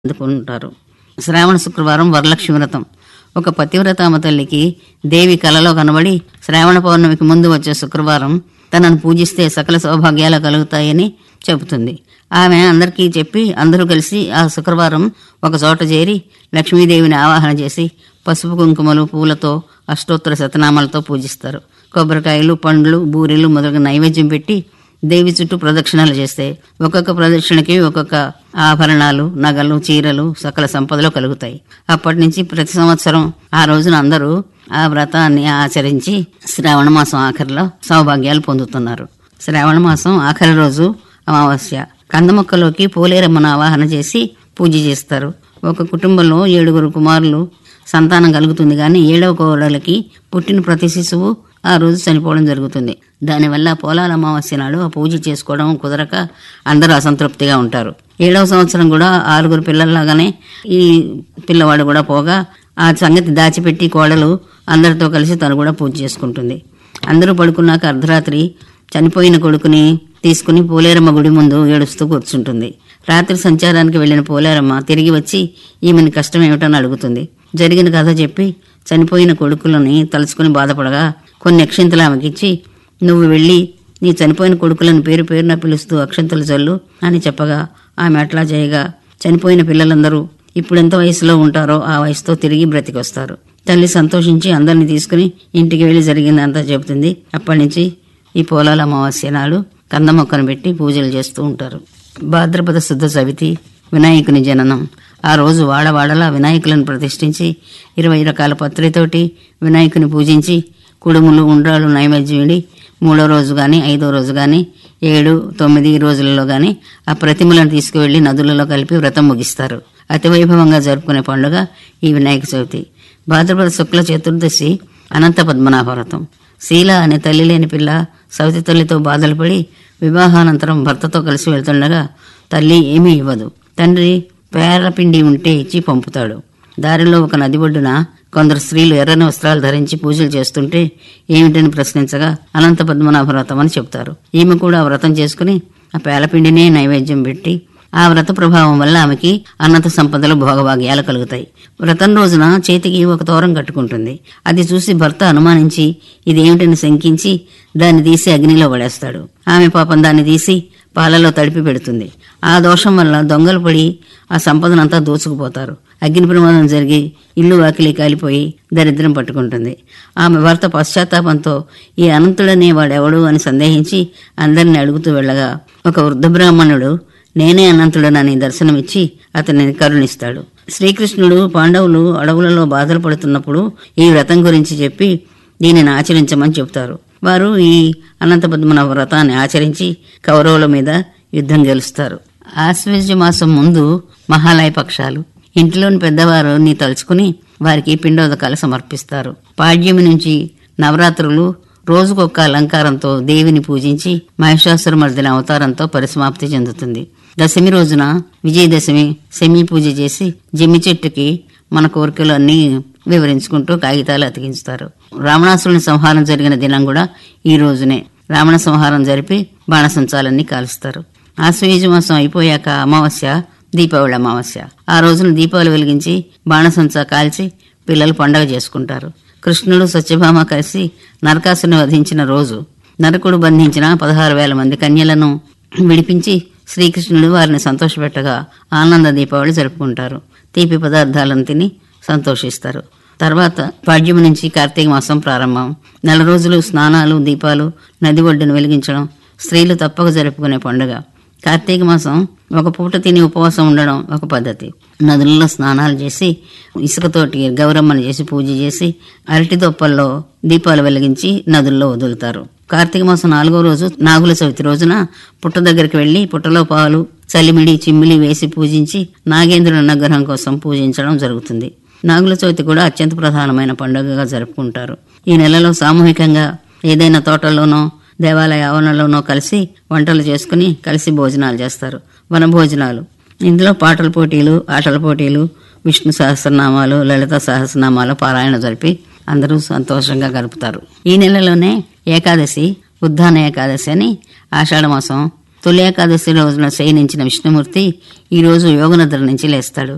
అందుకుంటారు శ్రావణ శుక్రవారం వరలక్ష్మి వ్రతం ఒక పతివ్రతామ తల్లికి దేవి కలలో కనబడి శ్రావణ పౌర్ణమికి ముందు వచ్చే శుక్రవారం తనను పూజిస్తే సకల సౌభాగ్యాలు కలుగుతాయని చెబుతుంది ఆమె అందరికీ చెప్పి అందరూ కలిసి ఆ శుక్రవారం ఒక చోట చేరి లక్ష్మీదేవిని ఆవాహన చేసి పసుపు కుంకుమలు పూలతో అష్టోత్తర శతనామాలతో పూజిస్తారు కొబ్బరికాయలు పండ్లు బూరెలు మొదలగు నైవేద్యం పెట్టి దేవి చుట్టూ ప్రదక్షిణలు చేస్తే ఒక్కొక్క ప్రదక్షిణకి ఒక్కొక్క ఆభరణాలు నగలు చీరలు సకల సంపదలు కలుగుతాయి అప్పటి నుంచి ప్రతి సంవత్సరం ఆ రోజున అందరూ ఆ వ్రతాన్ని ఆచరించి శ్రావణ మాసం ఆఖరిలో సౌభాగ్యాలు పొందుతున్నారు శ్రావణ మాసం ఆఖరి రోజు అమావాస్య కందమొక్కలోకి పోలేరమ్మను ఆవాహన చేసి పూజ చేస్తారు ఒక కుటుంబంలో ఏడుగురు కుమారులు సంతానం కలుగుతుంది కానీ ఏడవ కోడలకి పుట్టిన ప్రతి శిశువు ఆ రోజు చనిపోవడం జరుగుతుంది దానివల్ల పోలాల అమావాస్య నాడు ఆ పూజ చేసుకోవడం కుదరక అందరూ అసంతృప్తిగా ఉంటారు ఏడవ సంవత్సరం కూడా ఆరుగురు పిల్లల్లాగానే ఈ పిల్లవాడు కూడా పోగా ఆ సంగతి దాచిపెట్టి కోడలు అందరితో కలిసి తను కూడా పూజ చేసుకుంటుంది అందరూ పడుకున్నాక అర్ధరాత్రి చనిపోయిన కొడుకుని తీసుకుని పోలేరమ్మ గుడి ముందు ఏడుస్తూ కూర్చుంటుంది రాత్రి సంచారానికి వెళ్లిన పోలేరమ్మ తిరిగి వచ్చి ఈమెని కష్టం ఏమిటని అడుగుతుంది జరిగిన కథ చెప్పి చనిపోయిన కొడుకులని తలుచుకుని బాధపడగా కొన్ని అక్షింతలు ఆమెకిచ్చి నువ్వు వెళ్ళి నీ చనిపోయిన కొడుకులను పేరు పేరున పిలుస్తూ అక్షంతలు చల్లు అని చెప్పగా ఆమె అట్లా చేయగా చనిపోయిన పిల్లలందరూ ఇప్పుడు ఎంత వయసులో ఉంటారో ఆ వయసుతో తిరిగి బ్రతికొస్తారు తల్లి సంతోషించి అందరిని తీసుకుని ఇంటికి వెళ్లి జరిగిందంతా చెబుతుంది అప్పటి నుంచి ఈ పోలాల అమావాస్య నాడు కంద మొక్కను పెట్టి పూజలు చేస్తూ ఉంటారు భాద్రపద శుద్ధ సవితి వినాయకుని జననం ఆ రోజు వాడవాడలా వినాయకులను ప్రతిష్ఠించి ఇరవై రకాల పత్రితోటి వినాయకుని పూజించి కుడుములు ఉండ్రాలు నైవేద్యం ఇడి మూడో రోజు కానీ ఐదో రోజు కానీ ఏడు తొమ్మిది రోజులలో కానీ ఆ ప్రతిమలను తీసుకువెళ్లి నదులలో కలిపి వ్రతం ముగిస్తారు అతి వైభవంగా జరుపుకునే పండుగ ఈ వినాయక చవితి భాద్రపద శుక్ల చతుర్దశి అనంత పద్మనాభ వ్రతం శీల అనే తల్లి లేని పిల్ల సవితి తల్లితో బాధలు పడి వివాహానంతరం భర్తతో కలిసి వెళ్తుండగా తల్లి ఏమీ ఇవ్వదు తండ్రి పేరపిండి ఉంటే ఇచ్చి పంపుతాడు దారిలో ఒక నది ఒడ్డున కొందరు స్త్రీలు ఎర్రని వస్త్రాలు ధరించి పూజలు చేస్తుంటే ఏమిటని ప్రశ్నించగా అనంత పద్మనాభ వ్రతం అని చెప్తారు ఈమె కూడా వ్రతం చేసుకుని ఆ పేలపిండినే నైవేద్యం పెట్టి ఆ వ్రత ప్రభావం వల్ల ఆమెకి అన్నత సంపదలు భోగభాగ్యాలు కలుగుతాయి వ్రతం రోజున చేతికి ఒక తోరం కట్టుకుంటుంది అది చూసి భర్త అనుమానించి ఇదేమిటని శంకించి దాన్ని తీసి అగ్నిలో పడేస్తాడు ఆమె పాపం దాన్ని తీసి పాలలో తడిపి పెడుతుంది ఆ దోషం వల్ల దొంగలు పడి ఆ సంపదనంతా దోచుకుపోతారు అగ్ని ప్రమాదం జరిగి ఇల్లు వాకిలి కాలిపోయి దరిద్రం పట్టుకుంటుంది ఆమె భర్త పశ్చాత్తాపంతో ఈ అనంతుడనే వాడెవడు అని సందేహించి అందరిని అడుగుతూ వెళ్ళగా ఒక వృద్ధ బ్రాహ్మణుడు నేనే అనంతుడనని దర్శనమిచ్చి అతనిని కరుణిస్తాడు శ్రీకృష్ణుడు పాండవులు అడవులలో బాధలు పడుతున్నప్పుడు ఈ వ్రతం గురించి చెప్పి దీనిని ఆచరించమని చెబుతారు వారు ఈ అనంత పద్మనాభ వ్రతాన్ని ఆచరించి కౌరవుల మీద యుద్ధం గెలుస్తారు ఆశ్వజ మాసం ముందు మహాలయ పక్షాలు ఇంటిలోని పెద్దవారు నీ తలుచుకుని వారికి పిండోదకాలు సమర్పిస్తారు పాడ్యమి నుంచి నవరాత్రులు రోజుకొక్క అలంకారంతో దేవిని పూజించి మహిషాసురమర్దిన అవతారంతో పరిసమాప్తి చెందుతుంది దశమి రోజున విజయదశమి సెమీ పూజ చేసి జమ్మి చెట్టుకి మన కోరికలు అన్నీ వివరించుకుంటూ కాగితాలు అతికించుతారు రావణాసురుని సంహారం జరిగిన దినం కూడా ఈ రోజునే రావణ సంహారం జరిపి బాణసంచాలన్నీ కాలుస్తారు ఆశ్వయుజ మాసం అయిపోయాక అమావాస్య దీపావళి అమావాస్య ఆ రోజున దీపాలు వెలిగించి బాణసంచా కాల్చి పిల్లలు పండగ చేసుకుంటారు కృష్ణుడు సత్యభామ కలిసి నరకాసుని వధించిన రోజు నరకుడు బంధించిన పదహారు వేల మంది కన్యలను విడిపించి శ్రీకృష్ణుడు వారిని సంతోషపెట్టగా ఆనంద దీపావళి జరుపుకుంటారు తీపి పదార్థాలను తిని సంతోషిస్తారు తర్వాత పాడ్యమి నుంచి కార్తీక మాసం ప్రారంభం నెల రోజులు స్నానాలు దీపాలు నది ఒడ్డును వెలిగించడం స్త్రీలు తప్పక జరుపుకునే పండుగ కార్తీక మాసం ఒక పూట తిని ఉపవాసం ఉండడం ఒక పద్ధతి నదులలో స్నానాలు చేసి ఇసుకతోటి గౌరమ్మను చేసి పూజ చేసి అరటి దొప్పల్లో దీపాలు వెలిగించి నదుల్లో వదులుతారు కార్తీక మాసం నాలుగో రోజు నాగుల చవితి రోజున పుట్ట దగ్గరికి వెళ్లి పుట్టలో పాలు చలిమిడి చిమ్మిలి వేసి పూజించి నాగేంద్రుని అనుగ్రహం కోసం పూజించడం జరుగుతుంది నాగుల చవితి కూడా అత్యంత ప్రధానమైన పండుగగా జరుపుకుంటారు ఈ నెలలో సామూహికంగా ఏదైనా తోటలోనో దేవాలయ ఆవరణలోనో కలిసి వంటలు చేసుకుని కలిసి భోజనాలు చేస్తారు వన భోజనాలు ఇందులో పాటల పోటీలు ఆటల పోటీలు విష్ణు సహస్రనామాలు లలిత సహస్రనామాలు పారాయణ జరిపి అందరూ సంతోషంగా గడుపుతారు ఈ నెలలోనే ఏకాదశి ఉద్దాన ఏకాదశి అని ఆషాఢ మాసం తొలి ఏకాదశి రోజున శయనించిన విష్ణుమూర్తి ఈ రోజు యోగనిద్ర నుంచి లేస్తాడు